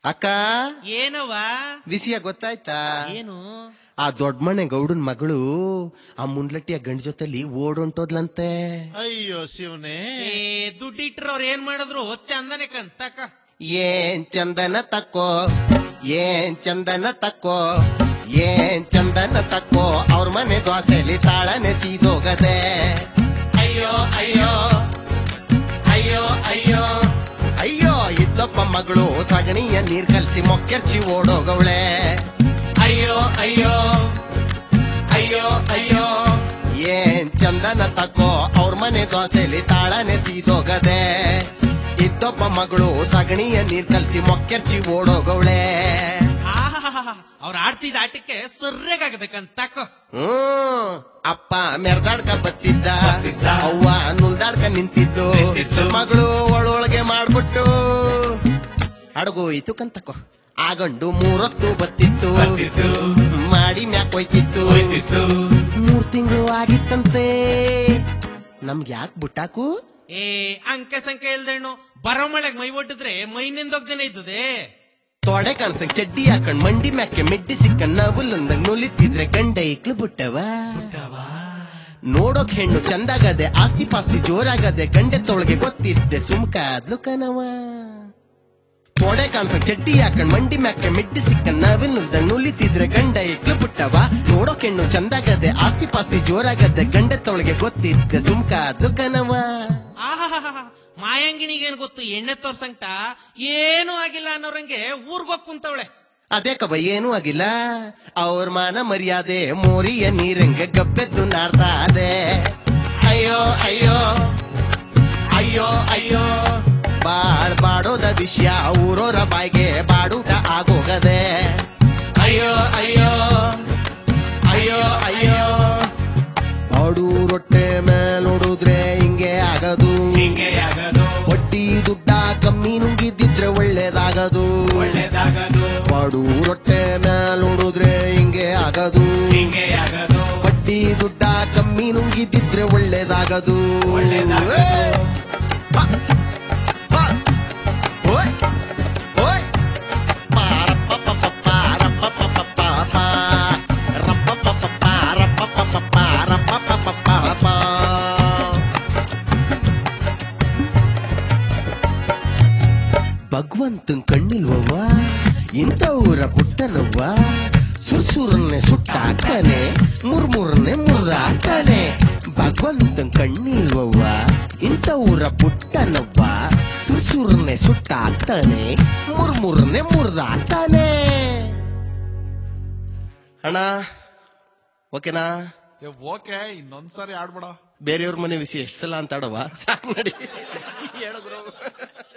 ಅಕ್ಕ ಏನವ ವಿಷಯ ಗೊತ್ತಾಯ್ತಾ ಏನು ಆ ದೊಡ್ಡ ಮನೆ ಗೌಡನ್ ಮಗಳು ಆ ಮುಂಡ್ಲಟ್ಟಿಯ ಗಂಡ ಜೊತೆಲಿ ಓಡೊಂಟೋದ್ಲಂತೆ ಅಯ್ಯೋ ಶಿವನೇ ಏ ದುಡ್ಡಿಟ್ರ ಅವ್ರ ಏನ್ ಮಾಡಿದ್ರು ಚಂದನೆ ಕಂತಕ ಏನ್ ಚಂದನ ತಕ್ಕೋ ಏನ್ ಚಂದನ ತಕ್ಕೋ ಏನ್ ಚಂದನ ತಕ್ಕೋ ಅವ್ರ ಮನೆ ದ್ವಾಸೆಲಿ ತಾಳನೆ ಸೀದೋಗದೆ ಅಯ್ಯೋ ಅಯ್ಯೋ ಅಯ್ಯೋ ಅಯ್ಯೋ ಅಯ್ಯೋ ಇದ್ದಪ್ಪ ಮಗಳು ಸಗಣಿಯ ನೀರ್ ಕಲ್ಸಿ ಮೊಕ್ಕೆರ್ಚಿ ಓಡೋಗವಳೆ ಅಯ್ಯೋ ಅಯ್ಯೋ ಅಯ್ಯೋ ಅಯ್ಯೋ ಏನ್ ಚಂದನ ತಕ್ಕೋ ಅವ್ರ ಮನೆ ದೋಸೆಲಿ ತಾಳನೆ ಸೀದೋಗದೆ ಇದ್ದೊಬ್ಬ ಮಗಳು ಸಗಣಿಯ ನೀರ್ ಕಲ್ಸಿ ಮೊಕ್ಕೆರ್ಚಿ ಓಡೋಗವಳೆ ಅವ್ರ ಆಡ್ತಿದ್ದ ಆಟಕ್ಕೆ ಸರ್ರೆಗಾಗಬೇಕಂತಕ ಹ್ಮ್ ಅಪ್ಪ ಮೆರ್ದಾಡ್ಕ ಬತ್ತಿದ್ದ ಅವ್ವ ನುಲ್ದಾಡ್ಕ ನಿಂತಿದ್ದು ಮಗಳು ಒಳೊಳಗೆ ಮಾಡ್ಬಿಟ್ಟು ಅಡಗೋಯ್ತು ಕಂತಕೋ ಆ ಗಂಡು ಮೂರೊತ್ತು ಬತ್ತಿತ್ತು ಮಾಡಿ ಮ್ಯಾಕ್ ಹೋಯ್ತಿತ್ತು ಮೂರ್ ತಿಂಗಳು ಆಗಿತ್ತಂತೆ ನಮ್ಗೆ ಯಾಕೆ ಬುಟ್ಟಾಕು ಏ ಅಂಕೆ ಸಂಖ್ಯೆ ಇಲ್ದೇಣ್ಣು ಬರೋ ಮಳೆಗ್ ಮೈ ಒಡ್ಡಿದ್ರೆ ಮೈ ನಿಂದೋಗ್ದೇನೆ ಇದ್ದದೆ ತೊಡೆ ಕಾಣ್ಸಂಗ್ ಚಡ್ಡಿ ಹಾಕೊಂಡ್ ಮಂಡಿ ಮ್ಯಾಕೆ ಮೆಡ್ಡಿ ಸಿಕ್ಕನ್ ನವುಲ್ಲಂದಂಗ್ ನುಲಿತಿದ್ರೆ ಗಂಡ ಇಕ್ಳು ಬಿಟ್ಟವ ನೋಡೋಕ್ ಹೆಣ್ಣು ಚಂದಾಗದೆ ಆಸ್ತಿ ಪಾಸ್ತಿ ಜೋರಾಗದೆ ಗಂಡೆ ತೊಳಗೆ ಗೊತ್ತಿದ್ದೆ ಸುಮ್ಕಾದ್ಲು ಕನವ ತೊಡೆ ಕಾಣ್ಸಂಗ್ ಚಡ್ಡಿ ಹಾಕೊಂಡ್ ಮಂಡಿ ಮ್ಯಾಕೆ ಮೆಡ್ಡಿ ಸಿಕ್ಕನ್ ನವಿಲ್ದಂಗ್ ನುಲಿತಿದ್ರೆ ಗಂಡ ಇಕ್ಳು ಬಿಟ್ಟವ ನೋಡೋಕ್ ಹೆಣ್ಣು ಚಂದಾಗದೆ ಆಸ್ತಿ ಪಾಸ್ತಿ ಜೋರಾಗದೆ ಗಂಡೆ ತೊಳಗೆ ಗೊತ್ತಿದ್ದೆ ಸುಮ್ಕಾದ್ಲು ಕನವ ಆಹಾ ಮಾಯಾಂಗಿಣಿಗೇನ್ ಗೊತ್ತು ಎಣ್ಣೆ ತೋರ್ಸಂಟ ಏನೂ ಆಗಿಲ್ಲ ಅನ್ನೋರಂಗೆ ಊರ್ಗೋಗ್ ಕುಂತವಳೆ ಅದೇ ಕಬ ಏನೂ ಆಗಿಲ್ಲ ಅವ್ರ ಮಾನ ಮರ್ಯಾದೆ ಮೋರಿಯ ನೀರಂಗೆ ಗಬ್ಬೆದ್ದು ನಾಡ್ತಾ ಅದೆ ಅಯ್ಯೋ ಅಯ್ಯೋ ಅಯ್ಯೋ ಅಯ್ಯೋ ಬಾಳ್ ಬಾಡೋದ ವಿಷಯ ಊರೋರ ಬಾಯ್ಗೆ ಬಾಡೂಟ ಆಗೋಗದೆ ಅಯ್ಯೋ ಅಯ್ಯೋ ಅಯ್ಯೋ ಅಯ್ಯೋ ಬಾಡು ರೊಟ್ಟೆ ಮೇಲ್ ನೋಡಿದ್ರೆ ಹಿಂಗೆ ಆಗದು ಹಿಂಗೆ ಆಗದು ಹೊಟ್ಟಿ ದುಡ್ಡ ಕಮ್ಮಿ ನುಂಗಿದ್ದಿದ್ರೆ ಒಳ್ಳೇದಾಗದು ಒಳ್ಳೇದಾಗದು ಬಾಡು ರೊಟ್ಟೆ ಮೇಲ್ ನೋಡಿದ್ರೆ ಹಿಂಗೆ ಆಗದು ಹಿಂಗೆ ಆಗದು ಬಡ್ಡಿ ದುಡ್ಡ ಕಮ್ಮಿ ನುಂಗಿದ್ದಿದ್ರೆ ಒಳ್ಳೇದಾಗದು ಒಳ್ಳೇದಾಗದು. ಏ! ಬಾ! ಬಾ! ಓಯ್! ಓಯ್! ಪಾರಪ್ಪಪ್ಪಪ್ಪ, ರಪ್ಪಪ್ಪಪ್ಪಪ್ಪ, ರಪ್ಪಪ್ಪಪ್ಪಪ್ಪ, ರಪ್ಪಪ್ಪಪ್ಪಪ್ಪ, ರಪ್ಪಪ್ಪಪ್ಪಪ್ಪ. ಭಗವಂತನ್ ಕಣ್ಣಿಲ್ವವ್ವ ಇಂಥ ಊರ ಪುಟ್ಟನವ್ವ ಸುರ್ಸುರನ್ನೇ ಸುಟ್ಟಾಕ್ತಾನೆ ಮುರ್ಮುರನ್ನೇ ಮುರ್ದಾಕ್ತಾನೆ ಭಗವಂತನ್ ಕಣ್ಣಿಲ್ವವ್ವ ಇಂಥ ಊರ ಪುಟ್ಟನವ್ವ ಸುರ್ಸುರನ್ನೇ ಸುಟ್ಟಾಕ್ತಾನೆ ಮುರ್ಮುರನ್ನೇ ಮುರ್ದಾಕ್ತಾನೆ ಅಣ್ಣ ಓಕೆನಾ ಏ ಓಕೆ ಇನ್ನೊಂದ್ಸರಿ ಆಡ್ಬೇಡ ಬೇರೆಯವ್ರ ಮನೆ ವಿಷಯ ಎಷ್ಟು ಸಲ ಅಂತ ಆಡವ ಸಾಕು ನಡಿ ಹೇಳು ಗುರು